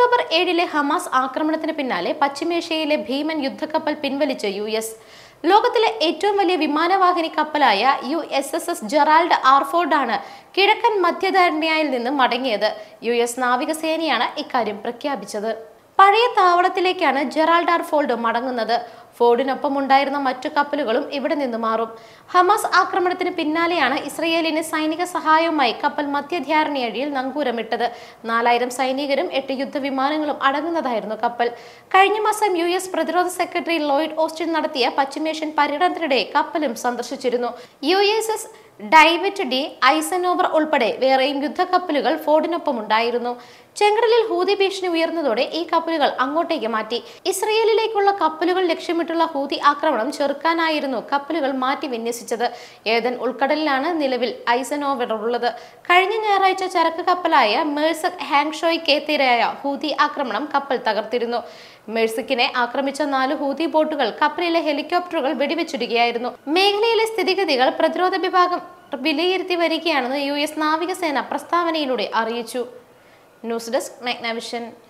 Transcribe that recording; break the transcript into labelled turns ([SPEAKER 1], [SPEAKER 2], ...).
[SPEAKER 1] October ഏഴിലെ Hamas ആക്രമണത്തിന് പിന്നാലെ പശ്ചിമേഷ്യയിലെ ഭീമൻ യുദ്ധക്കപ്പൽ പിൻവലിച്ച യു എസ് ലോകത്തിലെ ഏറ്റവും വലിയ വിമാനവാഹിനി കപ്പലായ U S S S Gerald ആർഫോർഡാണ് കിഴക്കൻ മധ്യധരണ്യയിൽ നിന്ന് മടങ്ങിയത് യു എസ് നാവികസേനയാണ് ഇക്കാര്യം പ്രഖ്യാപിച്ചത് പഴയ താവളത്തിലേക്കാണ് ജെറാൾഡ് ആർ ഫോൾഡ് മടങ്ങുന്നത് ഫോർഡിനൊപ്പം ഉണ്ടായിരുന്ന മറ്റു കപ്പലുകളും ഇവിടെ നിന്ന് മാറും ഹമാസ് ആക്രമണത്തിന് പിന്നാലെയാണ് ഇസ്രയേലിന് സൈനിക സഹായവുമായി കപ്പൽ മധ്യധാരണയഴിയിൽ നങ്കൂരമിട്ടത് നാലായിരം സൈനികരും എട്ട് യുദ്ധവിമാനങ്ങളും അടങ്ങുന്നതായിരുന്നു കപ്പൽ കഴിഞ്ഞ മാസം യു എസ് പ്രതിരോധ സെക്രട്ടറി ലോയിഡ് ഓസ്റ്റിൻ നടത്തിയ പശ്ചിമേഷ്യൻ പര്യടനത്തിനിടെ കപ്പലും സന്ദർശിച്ചിരുന്നു U S S Dwight D Eisenhower ഉൾപ്പെടെ വേറെയും യുദ്ധക്കപ്പലുകൾ ഫോർഡിനൊപ്പം ഉണ്ടായിരുന്നു ചെങ്കടലിൽ ഹൂതി ഭീഷണി ഉയർന്നതോടെ ഈ കപ്പലുകൾ അങ്ങോട്ടേക്ക് മാറ്റി ഇസ്രയേലിലേക്കുള്ള കപ്പലുകൾ ലക്ഷ്യമിട്ടുള്ള ഹൂതി ആക്രമണം ചെറുക്കാനായിരുന്നു കപ്പലുകൾ മാറ്റി വിന്യസിച്ചത് ഏതൻ ഉൾക്കടലിലാണ് നിലവിൽ ഐസനോവർ ഉള്ളത് കഴിഞ്ഞ ഞായറാഴ്ച ചരക്ക് കപ്പലായ മേഴ്സക് ഹാങ്ഷോയ്ക്ക് എതിരായ ഹൂതി ആക്രമണം കപ്പൽ തകർത്തിരുന്നു മെഴ്സിക്കിനെ ആക്രമിച്ച നാല് ഹൂതി ബോട്ടുകൾ കപ്പലിലെ ഹെലികോപ്റ്ററുകൾ വെടിവെച്ചിടുകയായിരുന്നു മേഖലയിലെ സ്ഥിതിഗതികൾ പ്രതിരോധ വിഭാഗം വിലയിരുത്തി വരികയാണെന്ന് യു എസ് നാവികസേന പ്രസ്താവനയിലൂടെ അറിയിച്ചു ന്യൂസ് ഡെസ്ക് മാഗ്നവിഷൻ